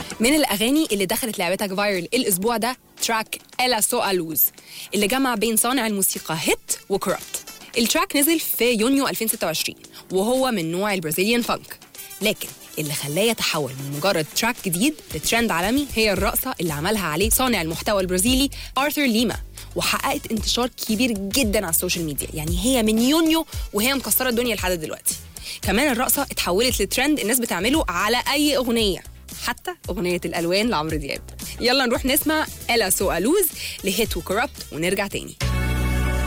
من الاغاني اللي دخلت لعبتك فايرل الاسبوع ده تراك الا سو الوز اللي جمع بين صانع الموسيقى هيت وكورابت التراك نزل في يونيو 2026 وهو من نوع البرازيليان فانك لكن اللي خلاه يتحول من مجرد تراك جديد لترند عالمي هي الرقصة اللي عملها عليه صانع المحتوى البرازيلي آرثر ليما وحققت انتشار كبير جدا على السوشيال ميديا يعني هي من يونيو وهي مكسرة الدنيا لحد دلوقتي كمان الرقصة اتحولت لترند الناس بتعمله على أي أغنية حتى أغنية الألوان لعمرو دياب يلا نروح نسمع ألا سو ألوز لهيت وكورابت ونرجع تاني